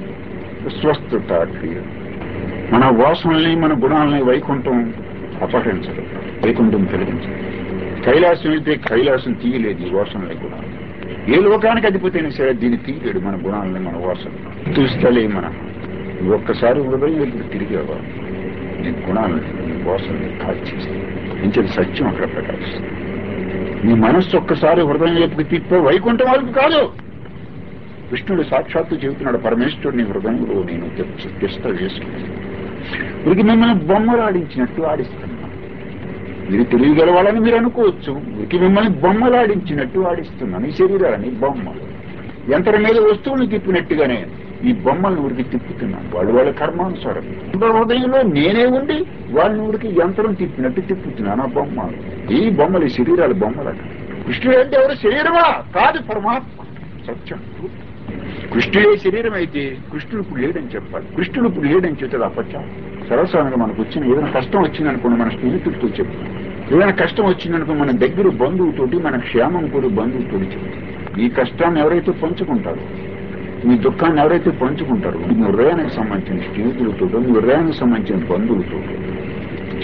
స్వస్థత క్రియ మన వాసనల్ని మన గుణాలని వైకుంఠం అపహరించదు వైకుంఠం తొలగించదు కైలాసం అయితే కైలాసం తీయలేదు ఈ వాసనలే గుణాలు ఏ లోకానికి అధిపతైనా సరే దీన్ని తీయలేడు మన గుణాలని మన వాసన ఋతుస్థలే మన ఒక్కసారి హృదయం దగ్గర తిరిగేవా నీ గుణాలని నీ వాసనని కాల్చేస్తుంది ఇంచటి సత్యం అక్కడ ప్రకాశిస్తుంది నీ మనస్సు ఒక్కసారి హృదయం వైపుకి తిప్పే వైకుంఠం వరకు కాదు కృష్ణుడు సాక్షాత్తు చెబుతున్నాడు పరమేశ్వరుని హృదయంలో నేను తెస్త వేసుకున్నాను వీరికి మిమ్మల్ని బొమ్మలు ఆడించినట్టు ఆడిస్తున్నాను మీరు తెలియగల వాళ్ళని మీరు అనుకోవచ్చు వీరికి మిమ్మల్ని బొమ్మలు ఆడించినట్టు ఆడిస్తున్నాను ఈ శరీరాలని బొమ్మలు యంత్రం మీద వస్తువులు తిప్పినట్టుగానే ఈ బొమ్మల్ని ఊరికి తిప్పుతున్నాను వాళ్ళు వాళ్ళ కర్మానుసారం హృదయంలో నేనే ఉండి వాళ్ళని ఊరికి యంత్రం తిప్పినట్టు తిప్పుతున్నాను ఆ బొమ్మలు ఈ బొమ్మలు ఈ శరీరాల బొమ్మలట కృష్ణుడు అంటే ఎవరు శరీరమా కాదు పరమాత్మ సత్యం కృష్ణుడే శరీరం అయితే కృష్ణుడు ఇప్పుడు లేడని చెప్పాలి కృష్ణుడు ఇప్పుడు లేడని చెప్తే అపత్యం సర్వసాధారణంగా మనకు వచ్చిన ఏదైనా కష్టం వచ్చిందనుకోండి మన స్నేహితుడితో చెప్తాం ఏదైనా కష్టం వచ్చిందనుకో మన దగ్గర బంధువుతోటి మన క్షేమం కూడా బంధువుతోటి చెప్తాం ఈ కష్టాన్ని ఎవరైతే పంచుకుంటారో మీ దుఃఖాన్ని ఎవరైతే పంచుకుంటారో మీ హృదయానికి సంబంధించిన స్నేహితులతో మీ హృదయానికి సంబంధించిన బంధువులతో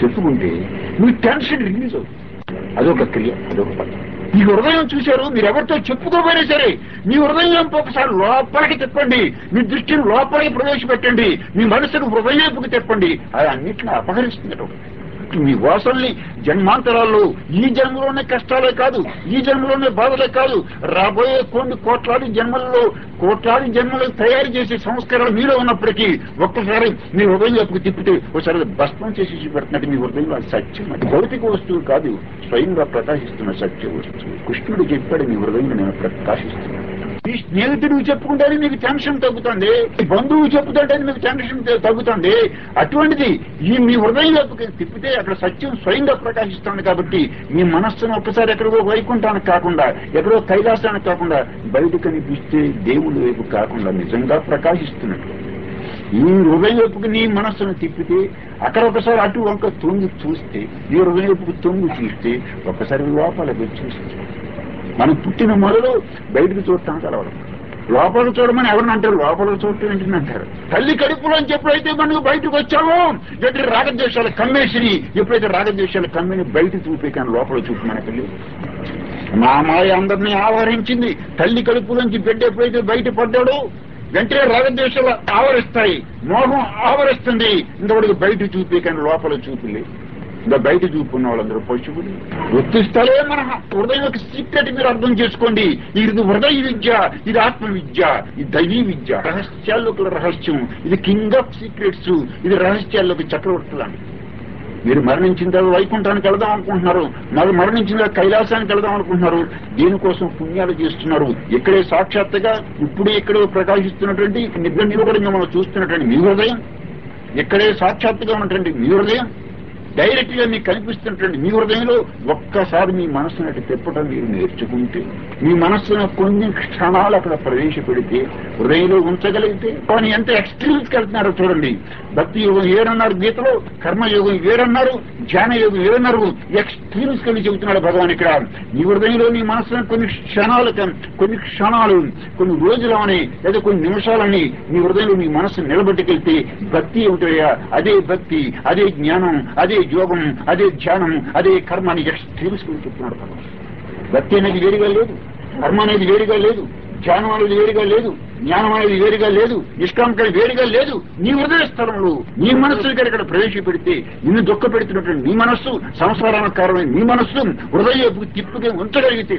చెప్పుకుంటే మీ టెన్షన్ రిలీజ్ అవుతుంది అదొక క్రియ అదొక పద్ధతి మీ హృదయం చూశారు మీరు ఎవరితో చెప్పుకోపోయినా సరే మీ హృదయం ఒకసారి లోపలికి తిప్పండి మీ దృష్టిని లోపలికి ప్రవేశపెట్టండి మీ మనసును హృదయంపుకి తిప్పండి అది అన్నింటినీ అపహరిస్తుంది ఒకటి. మీ వాసనల్ని జన్మాంతరాల్లో ఈ జన్మలోనే కష్టాలే కాదు ఈ జన్మలోనే బాధలే కాదు రాబోయే కొన్ని కోట్లాది జన్మల్లో కోట్లాది జన్మలు తయారు చేసే సంస్కారాలు మీలో ఉన్నప్పటికీ ఒక్కసారి మీ హృదయం వైపుకు తిప్పితే ఒకసారి అది భస్మం చేసి పెడుతున్నట్టు మీ హృదయంలో అది సత్యం అది భౌతిక వస్తువు కాదు స్వయంగా ప్రకాశిస్తున్న సత్య వస్తువు కృష్ణుడు చెప్పాడు మీ హృదయంలో నేను ప్రకాశిస్తున్నాను ఈ స్నేహితుడు చెప్పుకుంటేనే మీకు టెన్షన్ తగ్గుతుంది ఈ బంధువు చెప్పుతుంటే మీకు టెన్షన్ త- తగ్గుతుంది అటువంటిది ఈ మీ హృదయం వైపుకి తిప్పితే అక్కడ సత్యం స్వయంగా ప్రకాశిస్తుంది కాబట్టి మీ మనస్సును ఒక్కసారి ఎక్కడికో వైకుంఠానికి కాకుండా ఎక్కడో కైలాసానికి కాకుండా బయట కనిపిస్తే దేవుడి వైపు కాకుండా నిజంగా ప్రకాశిస్తున్నట్లు ఈ హృదయం వైపుకి నీ మనస్సును తిప్పితే అక్కడ ఒకసారి అటు వంక తొంగి చూస్తే ఈ హృదయం వైపుకి తొంగి చూస్తే ఒకసారి లోపలికి చూస్తే మనం పుట్టిన మొదలు బయటకు చూడటానికి అలవాటు లోపల చూడమని ఎవరిని అంటారు లోపల చూడటం ఏంటని అంటారు తల్లి కడుపులో అని ఎప్పుడైతే మనకు బయటకు వచ్చామో ఎటు రాగద్వేషాలు కమ్మేసి ఎప్పుడైతే రాగద్వేషాలు కమ్మిని బయట చూపే కానీ లోపల చూపు మనకు లేదు మా మాయ అందరినీ ఆవరించింది తల్లి కడుపులోంచి బిడ్డ ఎప్పుడైతే బయట పడ్డాడో వెంటనే రాగద్వేషాలు ఆవరిస్తాయి మోహం ఆవరిస్తుంది ఇంతవరకు బయట చూపే కానీ లోపల చూపు లేదు ఇంకా బయట చూపున్న వాళ్ళందరూ పశువులు గుర్తిస్తాలే మన హృదయం యొక్క సీక్రెట్ మీరు అర్థం చేసుకోండి ఇది హృదయ విద్య ఇది ఆత్మ విద్య ఇది దైవీ విద్య రహస్యాల్లోకి రహస్యం ఇది కింగ్ ఆఫ్ సీక్రెట్స్ ఇది రహస్యాల్లోకి చక్రవర్తులని మీరు మరణించిన తర్వాత వైకుంఠానికి వెళదాం అనుకుంటున్నారు మరి మరణించిన తర్వాత కైలాసానికి వెళదాం అనుకుంటున్నారు దీనికోసం పుణ్యాలు చేస్తున్నారు ఇక్కడే సాక్షాత్తుగా ఇప్పుడు ఇక్కడే ప్రకాశిస్తున్నటువంటి నిద్ర నిలబడంగా మనం చూస్తున్నటువంటి మీ హృదయం ఇక్కడే సాక్షాత్తుగా ఉన్నటువంటి మీ హృదయం డైరెక్ట్ గా మీకు కనిపిస్తున్నటువంటి మీ హృదయంలో ఒక్కసారి మీ మనస్సును అటు తిప్పడం మీరు నేర్చుకుంటే మీ మనస్సును కొన్ని క్షణాలు అక్కడ ప్రవేశపెడితే హృదయంలో ఉంచగలిగితే కానీ ఎంత ఎక్స్ట్రీమ్స్ వెళ్తున్నారో చూడండి భక్తి యోగం ఏరన్నారు గీతలో కర్మయోగం ఏరన్నారు ధ్యాన యోగం ఏరన్నారు ఎక్స్ట్రీమ్స్ కలిసి చెబుతున్నాడు భగవాన్ ఇక్కడ నీ హృదయంలో నీ మనస్సును కొన్ని క్షణాలు కొన్ని క్షణాలు కొన్ని రోజులని లేదా కొన్ని నిమిషాలని నీ హృదయంలో నీ మనస్సు నిలబెట్టుకెళ్తే భక్తి ఏమిటయ్యా అదే భక్తి అదే జ్ఞానం అదే యోగం అదే ధ్యానం అదే కర్మ అని ఎక్స్ట్రీమ్స్ గురించి చెప్తున్నాడు భగవాన్ భక్తి అనేది వేరుగా లేదు కర్మ అనేది వేరుగా లేదు ధ్యానం అనేది వేరుగా లేదు జ్ఞానం అనేది వేరుగా లేదు నిష్కామకం వేరుగా లేదు నీ హృదయ స్థలంలో నీ మనస్సు ఇక్కడ ఇక్కడ ప్రవేశపెడితే నిన్ను దుఃఖ పెడుతున్నటువంటి నీ మనస్సు సంసారానికి కారణమైన నీ మనస్సు హృదయ తిప్పుగా ఉంచగలిగితే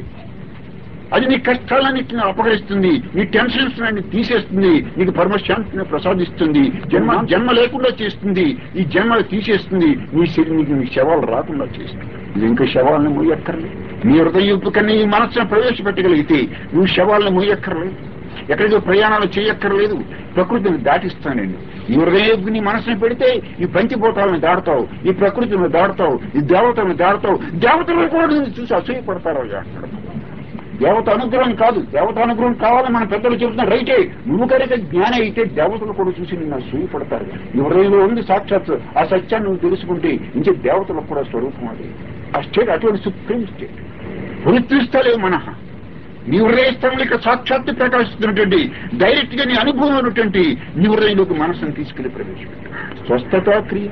అది నీ కష్టాలన్నింటిని అపహరిస్తుంది నీ టెన్షన్స్ అన్ని తీసేస్తుంది నీకు పరమశాంతిని ప్రసాదిస్తుంది జన్మ జన్మ లేకుండా చేస్తుంది ఈ జన్మ తీసేస్తుంది నీ శరీరం నీకు నీ శవాలు రాకుండా చేస్తుంది ఇది ఇంకా శవాలను మొయ్యక్కర్లేదు నీ హృదయ కన్నా ఈ మనస్సును ప్రవేశపెట్టగలిగితే నువ్వు శవాలను మొయ్యక్కర్లేదు ఎక్కడికో ప్రయాణాలు చేయక్కర్లేదు ప్రకృతిని దాటిస్తానండి ఈ హృదయం నీ మనసుని పెడితే ఈ పంచిపోటాలను దాడతావు ఈ ప్రకృతిని దాడతావు ఈ దేవతలను దాడతావు దేవతలను కూడా నిన్ను చూసి అసూయపడతారు అంటాడు దేవత అనుగ్రహం కాదు దేవత అనుగ్రహం కావాలని మన పెద్దలు చెబుతున్నారు రైటే నువ్వు కనుక జ్ఞానం అయితే దేవతలు కూడా చూసి నిన్ను సూయపడతారు నీ హృదయంలో ఉంది సాక్షాత్ ఆ సత్యాన్ని నువ్వు తెలుసుకుంటే ఇంకే దేవతలకు కూడా స్వరూపం అది ఆ స్టేట్ అటువంటి సుప్రీం స్టేట్ గుర్తిస్తలే మనహ నీ హృదయ స్థలంలో ఇక్కడ సాక్షాత్తు ప్రకాశిస్తున్నటువంటి డైరెక్ట్ గా నీ అనుభవం ఉన్నటువంటి నీ హృదయంలోకి మనసును తీసుకెళ్లి ప్రవేశపెట్టు స్వస్థత క్రియ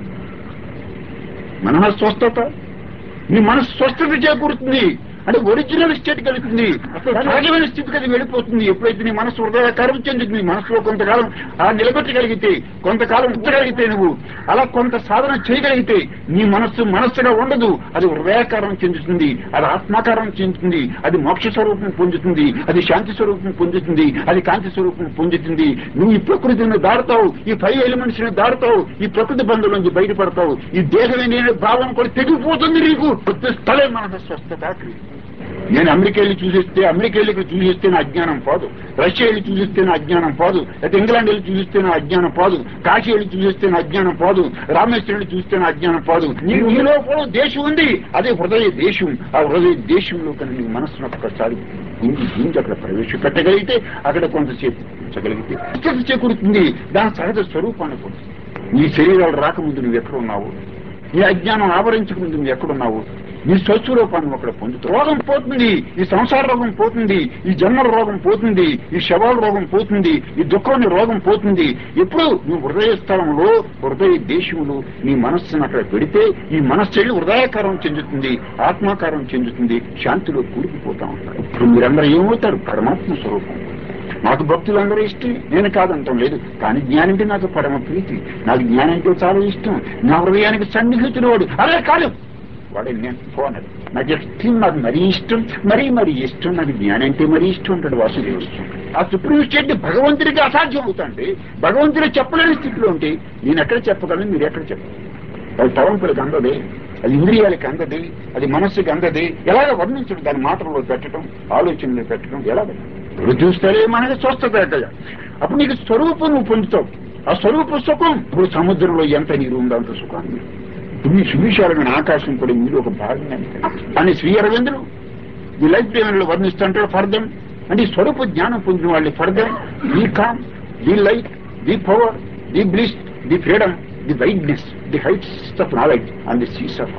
మనః స్వస్థత నీ మనసు స్వస్థత చేకూరుతుంది అంటే ఒరిజినల్ స్టేట్ కలుగుతుంది అసలు సహజమైన స్థితికి అది వెళ్ళిపోతుంది ఎప్పుడైతే నీ మనసు హృదయకారం చెందుతుంది నీ మనసులో కొంతకాలం ఆ నిలబెట్టగలిగితే కొంతకాలం ఉంచగలిగితే నువ్వు అలా కొంత సాధన చేయగలిగితే నీ మనస్సు మనస్సుగా ఉండదు అది హృదయాకారం చెందుతుంది అది ఆత్మాకారం చెందుతుంది అది మోక్ష స్వరూపం పొందుతుంది అది శాంతి స్వరూపం పొందుతుంది అది కాంతి స్వరూపం పొందుతుంది నువ్వు ఈ ప్రకృతిని దాడతావు ఈ ఫైవ్ ఎలిమెంట్స్ ని దాడతావు ఈ ప్రకృతి బంధువుల నుంచి బయటపడతావు ఈ దేహమే నేను భావన కూడా తెగిపోతుంది నీకు ప్రతి స్థలే మనసు స్వస్థత క్రియ. నేను అమెరికా వెళ్ళి చూసేస్తే అమెరికా వెళ్ళి ఇక్కడ చూసేస్తే నా అజ్ఞానం పోదు రష్యా వెళ్ళి చూసేస్తే నా అజ్ఞానం పోదు అయితే ఇంగ్లాండ్ వెళ్ళి చూసేస్తే నా అజ్ఞానం పోదు కాశీ వెళ్ళి చూసేస్తే నా అజ్ఞానం పోదు రామేశ్వరం వెళ్ళి చూస్తే నా అజ్ఞానం పోదు నీ నీలో కూడా దేశం ఉంది అదే హృదయ దేశం ఆ హృదయ దేశంలో కన్నా నీ మనస్సును ఒక్కసారి ఇంటి ఇంటి అక్కడ ప్రవేశపెట్టగలిగితే అక్కడ కొంతసేపు ఉంచగలిగితే స్వస్థత చేకూరుతుంది దాని సహజ స్వరూపాన్ని పొందుతుంది నీ శరీరాలు రాకముందు నువ్వు ఎక్కడ ఉన్నావు నీ అజ్ఞానం ఆవరించకముందు నువ్వు ఎక్కడున్నావు నీ స్వచ్ఛరూపాన్ని ఒకడు పొందుతావు రోగం పోతుంది ఈ సంసార రోగం పోతుంది ఈ జన్మల రోగం పోతుంది ఈ శవాల రోగం పోతుంది ఈ దుఃఖం రోగం పోతుంది ఎప్పుడు నువ్వు హృదయ స్థలంలో హృదయ దేశంలో నీ మనస్సును అక్కడ పెడితే ఈ మనస్సు వెళ్ళి హృదయాకారం చెందుతుంది ఆత్మాకారం చెందుతుంది శాంతిలో కూరుకుపోతా ఉంటారు ఇప్పుడు మీరందరూ ఏమవుతారు పరమాత్మ స్వరూపం నాకు భక్తులందరూ ఇష్టం నేను కాదంటాం లేదు కానీ జ్ఞానంటే నాకు పరమ ప్రీతి నాకు జ్ఞానంటే చాలా ఇష్టం నా హృదయానికి సన్నిహితుడు వాడు అదే కాదు వాడే నేను పోనడు నాకు ఇష్టం నాకు మరీ ఇష్టం మరీ మరీ ఇష్టం నాకు జ్ఞానం అంటే మరీ ఇష్టం ఉంటాడు వాసుదేవుడు ఆ సుప్రీం స్టేట్ భగవంతుడికి అసాధ్యం అవుతాండి భగవంతుడు చెప్పలేని స్థితిలో ఉంటే నేను ఎక్కడ చెప్పగలను మీరు ఎక్కడ చెప్పగలరు అది తలంపులకు అందది అది ఇంద్రియాలకి అందది అది మనస్సుకి అందది ఎలాగ వర్ణించడం దాని మాటల్లో పెట్టడం ఆలోచనలో పెట్టడం ఎలాగ ఇప్పుడు చూస్తే మనకి స్వస్థత ఎక్కగా అప్పుడు నీకు స్వరూపం నువ్వు పొందుతావు ఆ స్వరూప సుఖం ఇప్పుడు సముద్రంలో ఎంత నీరు ఉందో అంత సుఖాన్ని మీ సువిశాలమైన ఆకాశం కూడా మీరు ఒక భాగంగా అని స్వీయ అరవిందులు ఈ లైఫ్ ప్రేమలో వర్ణిస్తుంటాడు ఫర్దం అంటే ఈ స్వరూప జ్ఞానం పొందిన వాళ్ళు ఫర్దం the calm the light the power the bliss the freedom the wideness the heights of knowledge and the seas of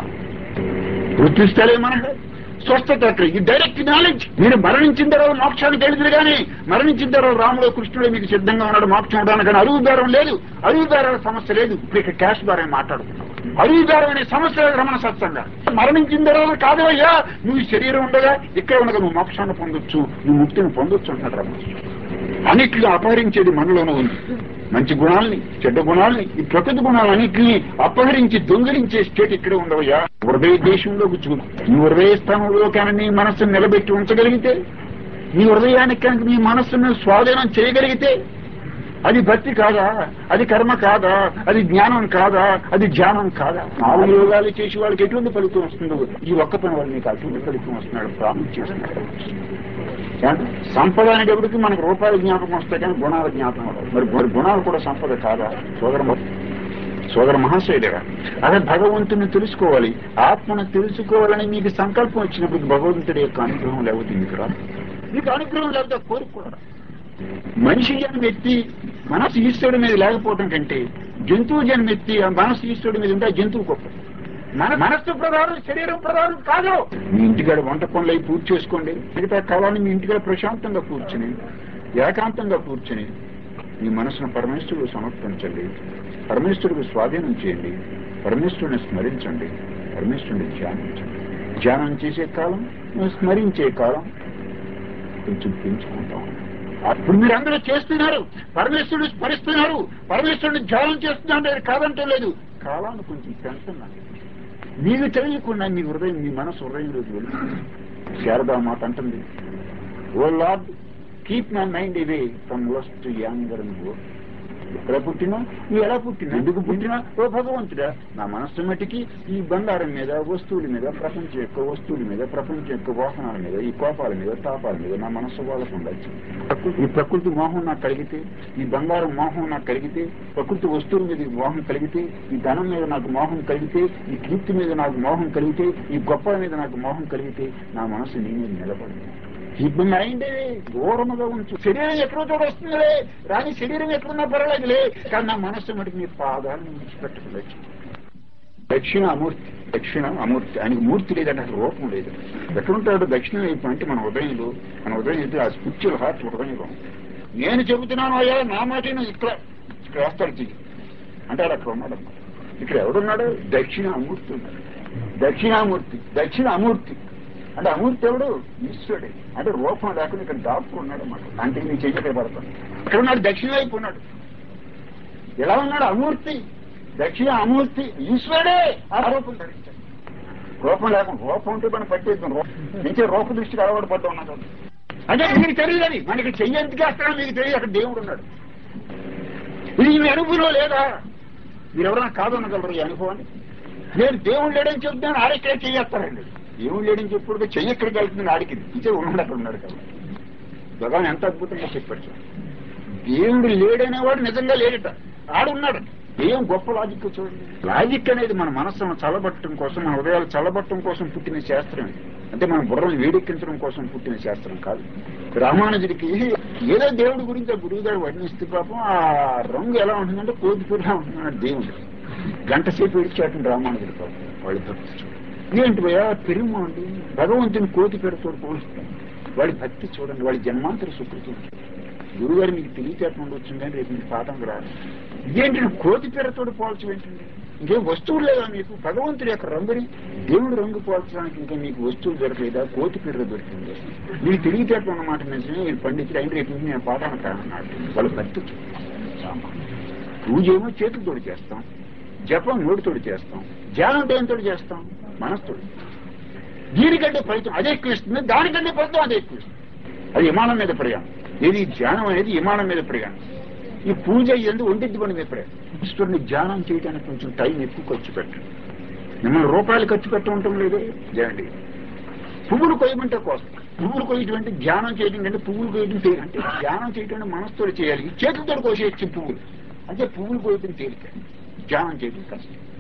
గుర్తిస్తాలే మనకు స్వస్థత అక్కడ ఈ డైరెక్ట్ నాలెడ్జ్ మీరు మరణించిన తర్వాత మోక్షానికి తెలియదు కానీ మరణించిన తర్వాత రాముడు కృష్ణుడు మీకు సిద్ధంగా ఉన్నాడు మోక్షం అవడానికి కానీ అరువు బేరం లేదు అరువు బేరాల సమస్య లేదు ఇప్పుడు ఇక్కడ క్యాష్ బేరం మాట్లాడుతున్నాం అరువు బేరం అనే సమస్య లేదు రమణ సత్సంగా మరణించిన తర్వాత కాదు అయ్యా నువ్వు ఈ శరీరం ఉండగా ఇక్కడ ఉండగా నువ్వు మోక్షాన్ని పొందొచ్చు నువ్వు ముక్తిని పొందొచ్చు అంటాడు రమణ అన్నిట్లో అపహరించేది మనలోనే ఉంది మంచి గుణాలని చెడ్డ గుణాలని ఈ ప్రకృతి గుణాలన్నింటినీ అపహరించి దొంగిలించే స్టేట్ ఇక్కడే ఉండవయ్యా హృదయ దేశంలో గుచ్చుకున్నావు నీ హృదయ స్థానంలో కానీ నీ మనస్సును నిలబెట్టి ఉంచగలిగితే నీ హృదయానికి కనుక నీ మనస్సును స్వాధీనం చేయగలిగితే అది భక్తి కాదా అది కర్మ కాదా అది జ్ఞానం కాదా అది ధ్యానం కాదా నాలుగు యోగాలు చేసి వాళ్ళకి ఎటువంటి ఫలితం వస్తుందో ఈ ఒక్క పని వాళ్ళు నీకు అటువంటి ఫలితం వస్తున్నాడు ప్రాముఖ్యం చేస్తున్నాడు ఏమంటే? సంపద అనేటప్పటికి మనకు రూపాయల జ్ఞాపకం వస్తాయి కానీ గుణాల జ్ఞాపకం రాదు. మరి మరి గుణాలు కూడా సంపద కాదా సోదర సోదర మహాశైలేరా అదే భగవంతుని తెలుసుకోవాలి ఆత్మను తెలుసుకోవాలని మీకు సంకల్పం వచ్చినప్పుడు భగవంతుడి యొక్క అనుగ్రహం లేకపోతే మీకు రాదు మీకు అనుగ్రహం లేకపోతే కోరుకోరా మనిషి జన్మ ఎత్తి మనసు ఈశ్వరుడి మీద లేకపోవడం కంటే జంతువు జన్మ ఎత్తి ఆ మనసు ఈశ్వరుడి మీద ఉంటే ఆ జంతువు గొప్ప మన మనస్సు ప్రధానం శరీరం ప్రధానం కాదు మీ ఇంటికాడ వంట పనులు అయి పూర్తి చేసుకోండి మిగతా కాలాన్ని మీ ఇంటికాడ ప్రశాంతంగా కూర్చుని ఏకాంతంగా కూర్చుని మీ మనసును పరమేశ్వరుడు సమర్పించండి పరమేశ్వరుడికి స్వాధీనం చేయండి పరమేశ్వరుని స్మరించండి పరమేశ్వరుని ధ్యానించండి ధ్యానం చేసే కాలం నువ్వు స్మరించే కాలం కొంచెం పెంచుకుంటాం అప్పుడు మీరు అందరూ చేస్తున్నారు పరమేశ్వరుడు స్మరిస్తున్నారు పరమేశ్వరుని ధ్యానం చేస్తున్నారు కాదంటే లేదు కాలాన్ని కొంచెం పెంచుతున్నాను మీకు తెలియకుండా మీ హృదయం మీ మనసు హృదయంలోకి వెళ్తుంది శారదా మాట అంటుంది oh Lord keep my mind away from lust anger and go ఎక్కడ పుట్టినా నువ్వు ఎలా పుట్టినా ఎందుకు పుట్టినా ఓ భగవంతుడా నా మనస్సు మట్టికి ఈ బంగారం మీద వస్తువుల మీద ప్రపంచం యొక్క వస్తువుల మీద ప్రపంచం యొక్క వాహనాల మీద ఈ కోపాల మీద తాపాల మీద నా మనస్సు వాళ్ళకు ఉండొచ్చు ప్రకృతి ఈ ప్రకృతి మోహం నాకు కలిగితే ఈ బంగారం మోహం నాకు కలిగితే ప్రకృతి వస్తువుల మీద ఈ మోహం కలిగితే ఈ ధనం మీద నాకు మోహం కలిగితే ఈ కీర్తి మీద నాకు మోహం కలిగితే ఈ గొప్ప మీద నాకు మోహం కలిగితే నా మనసు నీ మీద నిలబడింది ఇప్పుడు మైండ్ దూరముగా ఉంచు శరీరం ఎక్కడో చోట వస్తుందిలే రాని శరీరం ఎక్కడున్నా పర్వాలేదులే కానీ నా మనస్సు మటుకు నీ పాదాలను విడిచిపెట్టలేదు దక్షిణ అమూర్తి దక్షిణ అమూర్తి ఆయనకి మూర్తి లేదంటే అసలు రూపం లేదు ఎక్కడుంటాడు దక్షిణ వైపు అంటే మన హృదయంలో మన హృదయం అయితే ఆ స్పిరిచువల్ హార్ట్ హృదయంలో నేను చెబుతున్నాను అయ్యా నా మాట నువ్వు ఇక్కడ ఇక్కడ వేస్తాడు చెయ్యి అంటే అలా అక్కడ ఉన్నాడు అన్నమాట. ఇక్కడ ఎవడున్నాడు దక్షిణ అమూర్తి ఉన్నాడు దక్షిణామూర్తి దక్షిణ అమూర్తి అంటే అమూర్తి ఎవడు ఈశ్వరుడే అంటే రూపం లేకుండా ఇక్కడ డాక్టర్ ఉన్నాడు అన్నమాట అంటే నీ చెయ్యటే పడతాను ఇక్కడ ఉన్నాడు దక్షిణ వైపు ఉన్నాడు ఎలా ఉన్నాడు అమూర్తి దక్షిణ అమూర్తి ఈశ్వరుడే ఆ రూపం ధరించాడు రూపం లేకుండా రూపం ఉంటే మనం పట్టేద్దాం నుంచే రూప దృష్టికి అలవాటు పడ్డా ఉన్నాడు అంటే మీకు తెలియదు అది మనకి చెయ్యి ఎందుకు వేస్తాడో మీకు తెలియదు అక్కడ దేవుడు ఉన్నాడు ఇది మీ అనుభవంలో లేదా మీరు ఎవరైనా కాదనగలరు ఈ అనుభవాన్ని నేను దేవుడు లేడని చెప్తాను ఆడికే చెయ్యేస్తారండి దేవుడు లేడని చెప్పుడు చెయ్యి ఎక్కడికి వెళ్తుంది ఆడికి ఇచ్చే ఉన్నాడు అక్కడ ఉన్నాడు కదా భగవాన్ ఎంత అద్భుతంగా చెప్పాడు సార్ దేవుడు లేడనేవాడు నిజంగా లేడట ఆడున్నాడు ఏం గొప్ప లాజిక్ చూడండి లాజిక్ అనేది మన మనస్సును చల్లబట్టడం కోసం మన హృదయాలు చల్లబట్టడం కోసం పుట్టిన శాస్త్రం ఇది. అంటే మన బుర్రను వేడెక్కించడం కోసం పుట్టిన శాస్త్రం కాదు రామానుజుడికి ఏదో దేవుడి గురించి ఆ గురువు గారు వర్ణిస్తే పాపం ఆ రంగు ఎలా ఉంటుందంటే కోతిపూరిలా ఉంటుందన్నాడు దేవుడు గంట సేపు ఇడిచాటండి రామానుజుడి పాపం వాళ్ళు భక్తి ఏంటి భయ పెరుము అండి భగవంతుని కోతి పెడతో పోలుస్తాం వాడి భక్తి చూడండి వాడి జన్మాంతర సుకృతి గురుగారు మీకు తెలియచేత ఉండొచ్చు కానీ రేపు మీకు పాఠం రాదు ఇదేంటి నువ్వు కోతి పెరతోడు పోల్చు ఏంటండి ఇంకేం వస్తువులు లేదా మీకు భగవంతుడి యొక్క రంగుని దేవుడు రంగు పోల్చడానికి ఇంకా మీకు వస్తువులు దొరకలేదా కోతి పిర్ర దొరికింది మీకు తెలియచేత ఉన్నమాట నిజమే మీరు పండించడం అయిన రేపు నుంచి నేను పాఠాన్ని కానన్నాడు వాళ్ళ భక్తి పూజ ఏమో చేతులతోటి చేస్తాం జపం నోటితోటి చేస్తాం ధ్యానం దేనితోటి చేస్తాం మనస్తోటి దీనికంటే ఫలితం అదే ఎక్కువ ఇస్తుంది దానికంటే ఫలితం అదే ఎక్కువ ఇస్తుంది అది విమానం మీద ప్రయాణం ఏది ధ్యానం అనేది విమానం మీద ప్రయాణం ఈ పూజ ఎందుకు ఒంటింటి పని మీద ప్రయాణం ఈశ్వరుని ధ్యానం చేయడానికి కొంచెం టైం ఎక్కువ ఖర్చు పెట్టండి మిమ్మల్ని రూపాయలు ఖర్చు పెట్ట ఉండటం లేదే చేయండి పువ్వులు కొయ్యమంటే కోసం పువ్వులు కొయ్యటం అంటే ధ్యానం చేయడం అంటే పువ్వులు కొయ్యడం తేలి అంటే ధ్యానం చేయటం అంటే మనసుతో చేయాలి చేతులతో కోసేయచ్చు పువ్వులు అంటే పువ్వులు కొయ్యటం తేలిక ధ్యానం చేయడం కష్టం